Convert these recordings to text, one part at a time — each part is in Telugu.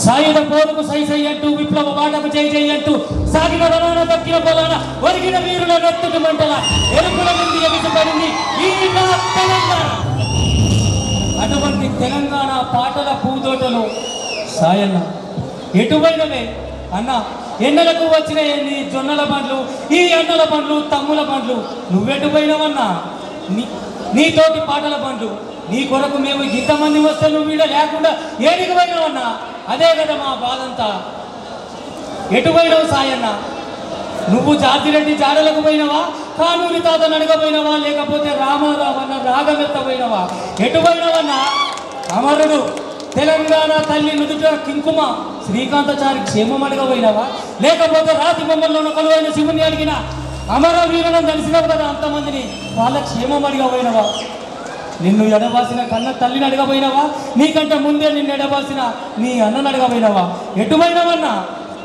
సాయుధ పోరుకు సై సై అంటూ విప్లవ బాటకు జై జై అంటూ సాగిన రవాణ దక్కిన పొలాన ఒరిగిన వీరుల నెత్తుటి మంటల ఎరుపుల నుండి ఎగిసిపడింది ఈ నా తెలంగాణ అటువంటి తెలంగాణ పాటల పూదోటలో సాయన్న ఎటువైనవే అన్న ఎండలకు వచ్చిన ఎన్ని జొన్నల బండ్లు ఈ ఎండల బండ్లు తమ్ముల బండ్లు నువ్వెటుపోయినవన్నా నీ నీతోటి పాటల బండ్లు నీ కొరకు మేము ఇంతమంది వస్తే నువ్వు వీడ లేకుండా ఏడికి పోయినావన్నా అదే కదా మా బాధంతా ఎటుపోయినావు సాయన్న నువ్వు జాతిరెడ్డి జాడలకు పోయినవా కానూరి తాత నడకపోయినవా లేకపోతే రామారావు అన్న రాగమెత్తపోయినవా ఎటు పోయినవన్నా అమరుడు తెలంగాణ తల్లి నుదుట కింకుమ శ్రీకాంతచారి క్షేమం అడగపోయినవా లేకపోతే రాతి బొమ్మల్లో కొలువైన శివుని అడిగిన అమర వీరులను తెలిసినావు కదా అంతమందిని వాళ్ళ క్షేమం అడగపోయినవా నిన్ను ఎడబాసిన కన్న తల్లిని అడగపోయినవా నీకంటే ముందే నిన్ను ఎడబాసిన నీ అన్నను అడగపోయినవా ఎటుపోయినవన్నా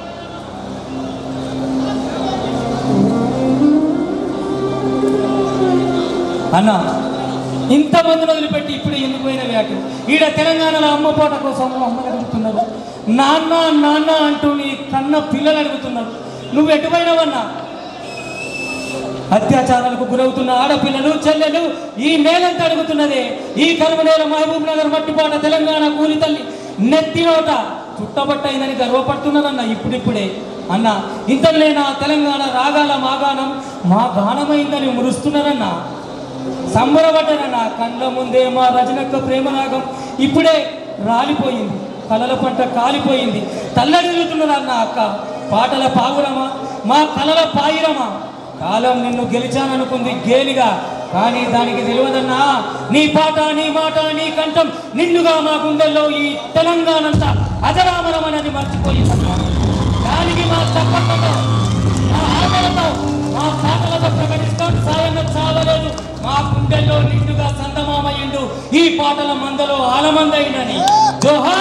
అన్న ఇంతమందిని వదిలిపెట్టి ఇప్పుడు ఎందుకు పోయిన వ్యాఖ్య ఈడ తెలంగాణలో అమ్మ పోట కోసం అమ్మ అడుగుతున్నారు నాన్న నాన్న అంటూ నీ కన్న పిల్లలు అడుగుతున్నారు నువ్వు ఎటుపోయినావన్నా అత్యాచారాలకు గురవుతున్న ఆడపిల్లలు చెల్లెలు ఈ నేలంతా అడుగుతున్నదే ఈ కరువునేల మహబూబ్ నగర్ మట్టిపాట తెలంగాణ కూలి తల్లి నెత్తి నోట చుట్టబట్టయిందని గర్వపడుతున్నారన్న ఇప్పుడిప్పుడే అన్న ఇంతలేనా తెలంగాణ రాగాల మాగానం మా గానమైందని మురుస్తున్నారన్న సంబరపడ్డారన్న కళ్ళ ముందే మా రజనక్క ప్రేమరాగం ఇప్పుడే రాలిపోయింది కలల పంట కాలిపోయింది తల్లడిల్లుతున్నదన్న అక్క పాటల పావురమా మా కలల పాయిరమా కాలం నిన్ను గెలిచాననుకుంది గేలిగా కానీ దానికి తెలియదన్నా నీ పాట నీ మాట నీ కంఠం నిన్నుగా మా గుండెల్లో ఈ తెలంగాణంతా అజరామరం అనేది మర్చిపోయిందన్నా దానికి మా చప్పట్లతో మా ఆటలతో మా పాటలతో ప్రకటిస్తాం సాయంగా చావలేదు మా గుండెల్లో నిండుగా సందమామయ్యిండు ఈ పాటల మందలో ఆలమందైనని జోహార్